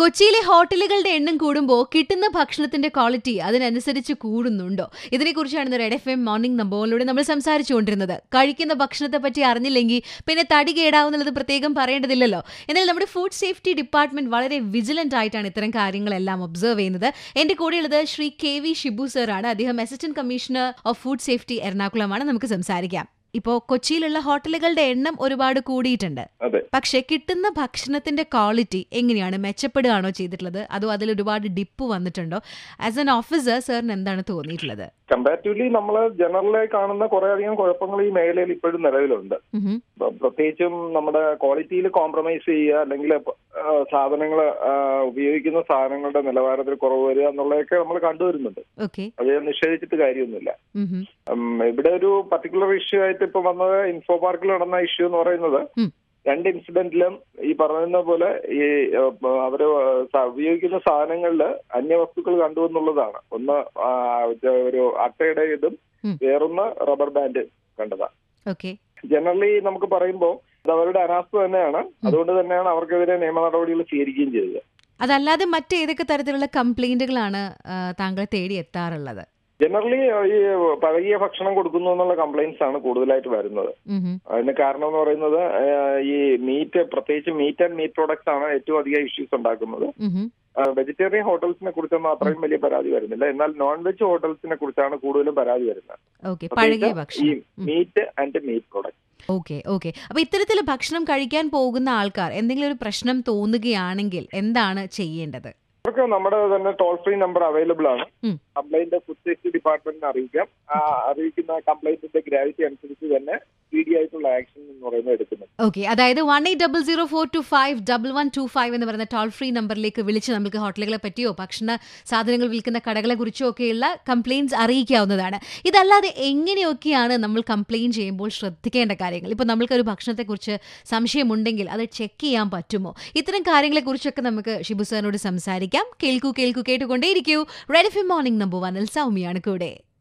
കൊച്ചിയിലെ ഹോട്ടലുകളുടെ എണ്ണം കൂടുമ്പോൾ കിട്ടുന്ന ഭക്ഷണത്തിന്റെ ക്വാളിറ്റി അതിനനുസരിച്ച് കൂടുന്നുണ്ടോ ഇതിനെക്കുറിച്ചാണ് റെഡ് എഫ് എം മോർണിംഗ് നമ്പോളിലൂടെ നമ്മൾ സംസാരിച്ചുകൊണ്ടിരുന്നത് കഴിക്കുന്ന ഭക്ഷണത്തെ പറ്റി അറിഞ്ഞില്ലെങ്കിൽ പിന്നെ തടി കേടാവുന്നുള്ളത് പ്രത്യേകം പറയേണ്ടതില്ലല്ലോ എന്നാൽ നമ്മുടെ ഫുഡ് സേഫ്റ്റി ഡിപ്പാർട്ട്മെന്റ് വളരെ വിജിലന്റ് ആയിട്ടാണ് ഇത്തരം കാര്യങ്ങളെല്ലാം ഒബ്സർവ് ചെയ്യുന്നത് എന്റെ കൂടെയുള്ളത് Shri K V Shibu sir ആണ് അദ്ദേഹം assistant commissioner of food safety എറണാകുളമാണ് നമുക്ക് സംസാരിക്കാം ഇപ്പോ കൊച്ചിയിലുള്ള ഹോട്ടലുകളുടെ എണ്ണം ഒരുപാട് കൂടിയിട്ടുണ്ട് അതെ പക്ഷെ കിട്ടുന്ന ഭക്ഷണത്തിന്റെ ക്വാളിറ്റി എങ്ങനെയാണ് മെച്ചപ്പെടുകയാണോ ചെയ്തിട്ടുള്ളത് അതോ അതിൽ ഒരുപാട് ഡിപ്പ് വന്നിട്ടുണ്ടോ ആസ് എൻ ഓഫീസർ സാറിന് എന്താണ് തോന്നിയിട്ടുള്ളത് കമ്പാരിറ്റീവ്ലി നമ്മൾ ജനറലായി കാണുന്ന കുറെ അധികം കുഴപ്പങ്ങൾ ഈ മേഖലയിൽ ഇപ്പോഴും നിലവിലുണ്ട് ഉഹും. പ്ര- പ്രത്യേകിച്ചും നമ്മുടെ ക്വാളിറ്റിയിൽ കോംപ്രമൈസ് ചെയ്യുക അല്ലെങ്കിൽ സാധനങ്ങൾ ഉപയോഗിക്കുന്ന സാധനങ്ങളുടെ നിലവാരത്തിൽ കുറവ് വരിക എന്നുള്ളതൊക്കെ നമ്മൾ കണ്ടുവരുന്നുണ്ട് ഓക്കെ അത് നിഷേധിച്ചിട്ട് കാര്യമൊന്നുമില്ല ഉഹും. ഉം, ഇവിടെ ഒരു പർട്ടിക്കുലർ ഇഷ്യൂ ആയിട്ട് ഇപ്പൊ വന്നത് ഇൻഫോ പാർക്കിൽ നടന്ന ഇഷ്യൂ എന്ന് പറയുന്നത് ഉം. രണ്ട് ഇൻസിഡന്റിലും ഈ പറയുന്ന പോലെ ഈ ഏഹ്, അവര് സ- ഉപയോഗിക്കുന്ന സാധനങ്ങളിൽ അന്യവസ്തുക്കൾ കണ്ടു എന്നുള്ളതാണ് ഒന്ന് ആ, ഇത് ഒരു അട്ടയുടെ ഇതും ഉം. വേറൊന്ന് റബ്ബർ ബാൻഡ് കണ്ടതാ ഓക്കെ ജനറലി നമുക്ക് പറയുമ്പോൾ അത് അവരുടെ അനാസ്ഥ തന്നെയാണ് അതുകൊണ്ട് തന്നെയാണ് അവർക്കെതിരെ നിയമ നടപടികൾ സ്വീകരിക്കുകയും ചെയ്തത് അതല്ലാതെ മറ്റേതൊക്കെ തരത്തിലുള്ള കംപ്ലൈന്റുകളാണ് ആ, താങ്കളെ തേടി എത്താറുള്ളത് ജനറലി ഈ പഴകിയ ഭക്ഷണം കൊടുക്കുന്നു എന്നുള്ള കംപ്ലൈന്റ്സ് ആണ് കൂടുതലായിട്ട് വരുന്നത് ഉഹും. അതിന് കാരണം എന്ന് പറയുന്നത് ഏഹ്, ഈ മീറ്റ് പ്രത്യേകിച്ച് മീറ്റ് ആൻഡ് മീറ്റ് പ്രോഡക്ട്സ് ആണ് ഏറ്റവും അധികം ഇഷ്യൂസ് ഉണ്ടാക്കുന്നത് ഉഹും. വെജിറ്റേറിയൻ ഹോട്ടൽസിനെ കുറിച്ചൊന്നും അത്രയും വലിയ പരാതി വരുന്നില്ല എന്നാൽ നോൺ വെജ് ഹോട്ടൽസിനെ കുറിച്ചാണ് കൂടുതലും പരാതി വരുന്നത് ഓക്കെ പഴകിയ പ്രത്യേകിച്ച് ഈ ഭക്ഷണം ഉം. Meat and meat product okay okay അപ്പൊ ഇത്തരത്തിൽ ഭക്ഷണം കഴിക്കാൻ പോകുന്ന ആൾക്കാർ എന്തെങ്കിലും ഒരു പ്രശ്നം തോന്നുകയാണെങ്കിൽ എന്താണ് ചെയ്യേണ്ടത് അവർക്ക് നമ്മുടെ തന്നെ ടോൾ ഫ്രീ നമ്പർ അവൈലബിൾ ആണ് ഉം. കംപ്ലൈന്റ് ഫുഡ് സേഫ്റ്റി ഡിപ്പാർട്ട്മെന്റിനെ അറിയിക്കാം ആ അറിയിക്കുന്ന കംപ്ലൈന്റിന്റെ ഗ്രാവിറ്റി അനുസരിച്ച് തന്നെ സ്പീഡി ആയിട്ടുള്ള ആക്ഷൻ എന്ന് പറയുന്നത് എടുക്കുന്നത് ഓക്കെ അതായത് one eight double zero four two five double one two five എന്ന് പറയുന്ന ടോൾ ഫ്രീ നമ്പറിലേക്ക് വിളിച്ച് നമുക്ക് ഹോട്ടലുകളെ പറ്റിയോ ഭക്ഷണ സാധനങ്ങൾ വിൽക്കുന്ന കടകളെ കുറിച്ചോ ഒക്കെയുള്ള കംപ്ലയിൻസ് അറിയിക്കാവുന്നതാണ് ഇതല്ലാതെ എങ്ങനെയൊക്കെയാണ് നമ്മൾ കംപ്ലയിൻറ്റ് ചെയ്യുമ്പോൾ ശ്രദ്ധിക്കേണ്ട കാര്യങ്ങൾ ഇപ്പോൾ നമ്മൾക്കൊരു ഭക്ഷണത്തെക്കുറിച്ച് സംശയമുണ്ടെങ്കിൽ അത് ചെക്ക് ചെയ്യാൻ പറ്റുമോ ഇത്തരം കാര്യങ്ങളെക്കുറിച്ചൊക്കെ നമുക്ക് ഷിബു സാറിനോട് സംസാരിക്കാം കേൾക്കൂ കേൾക്കൂ കേട്ടുകൊണ്ടേയിരിക്കൂ റെഡ് എഫ് മോർണിംഗ് നമ്പർ വണ്ണിൽ സൗമ്യയാണ് കൂടെ